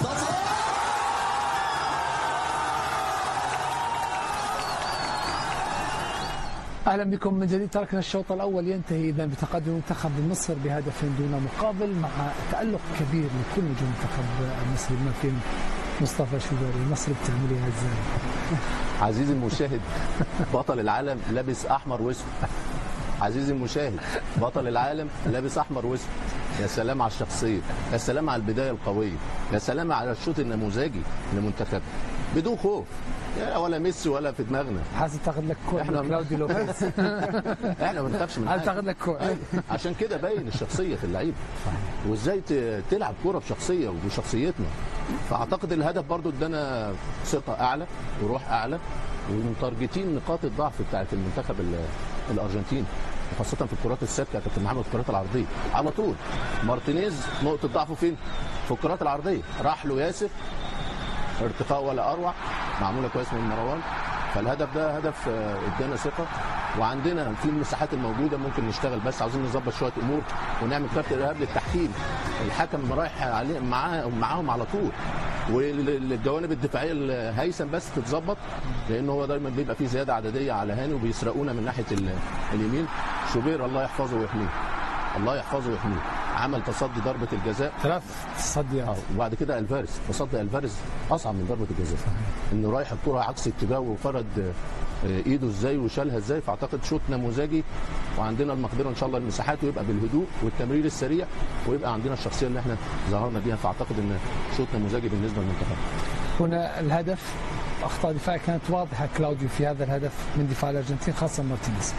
اهلا بكم من جديد تركنا الشوط الاول ينتهي اذا بتقدم منتخب مصر بهدف دون مقابل مع تالق كبير لكل نجوم المنتخب المصري بما فيهم مصطفى شوبيري مصر بتعمليها ازاي؟ عزيزي المشاهد بطل العالم لابس احمر واسود عزيزي المشاهد بطل العالم لابس احمر واسود يا سلام على الشخصيه يا سلام على البدايه القويه يا سلام على الشوط النموذجي لمنتخب بدون خوف يا ولا ميسي ولا في دماغنا حاسس تاخذ لك كوع إحنا- كلاودي لوبيز احنا ما بنخافش من هل حاجه تاخذ لك كوع عشان كده باين الشخصيه في اللعيبه وازاي ت- تلعب كوره بشخصيه وبشخصيتنا فاعتقد الهدف برضو ادانا ثقه اعلى وروح اعلى ومتارجتين نقاط الضعف بتاعت المنتخب ال- الارجنتيني خاصة في الكرات الثابتة يا كابتن محمد الكرات العرضية على طول مارتينيز نقطة ضعفه فين؟ في الكرات العرضية راح له ياسر ارتقاء ولا اروع معموله كويس من مروان فالهدف ده هدف آه، ادانا ثقه وعندنا في المساحات الموجوده ممكن نشتغل بس عاوزين نظبط شويه امور ونعمل كارت ارهاب للتحكيم الحكم رايح عليه معاه معاهم على طول والجوانب الدفاعيه الهيثم بس تتظبط لان هو دايما بيبقى فيه زياده عدديه على هاني وبيسرقونا من ناحيه ال- اليمين شوبير الله يحفظه ويحميه الله يحفظه ويحميه عمل تصدي ضربه الجزاء ثلاث تصديات اه وبعد كده الفارس تصدي الفارس اصعب من ضربه الجزاء انه رايح الكره عكس اتجاهه وفرد آه، ايده ازاي وشالها ازاي فاعتقد شوط نموذجي وعندنا المقدره ان شاء الله المساحات ويبقى بالهدوء والتمرير السريع ويبقى عندنا الشخصيه اللي احنا ظهرنا بيها فاعتقد ان شوط نموذجي بالنسبه للمنتخب هنا الهدف اخطاء دفاع كانت واضحه كلاوديو في هذا الهدف من دفاع الارجنتين خاصه مارتينيز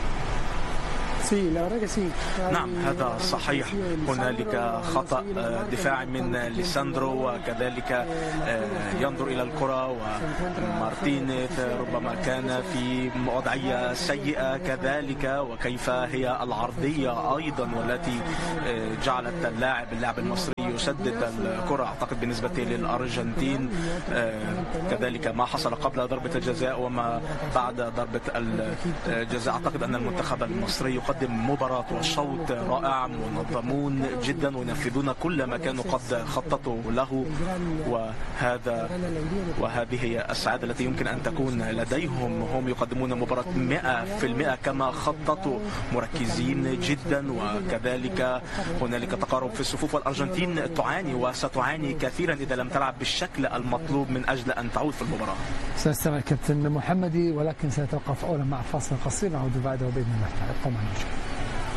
نعم هذا صحيح هنالك خطأ آه، دفاعي من ليساندرو وكذلك آه، ينظر إلى الكرة ومارتينيز ربما كان في وضعية سيئة كذلك وكيف هي العرضية أيضا والتي آه، جعلت اللاعب اللاعب المصري يسدد الكرة أعتقد بالنسبة للأرجنتين آه، كذلك ما حصل قبل ضربة الجزاء وما بعد ضربة الجزاء أعتقد أن المنتخب المصري يقدم مباراة وشوط رائع منظمون جدا وينفذون كل ما كانوا قد خططوا له وهذا وهذه هي السعادة التي يمكن أن تكون لديهم هم يقدمون مباراة 100% كما خططوا مركزين جدا وكذلك هنالك تقارب في الصفوف والأرجنتين تعاني وستعاني كثيرا إذا لم تلعب بالشكل المطلوب من أجل أن تعود في المباراة سنستمع كابتن محمدي ولكن سنتوقف اولا مع فاصل قصير نعود بعده باذن الله تعالى ابقوا معنا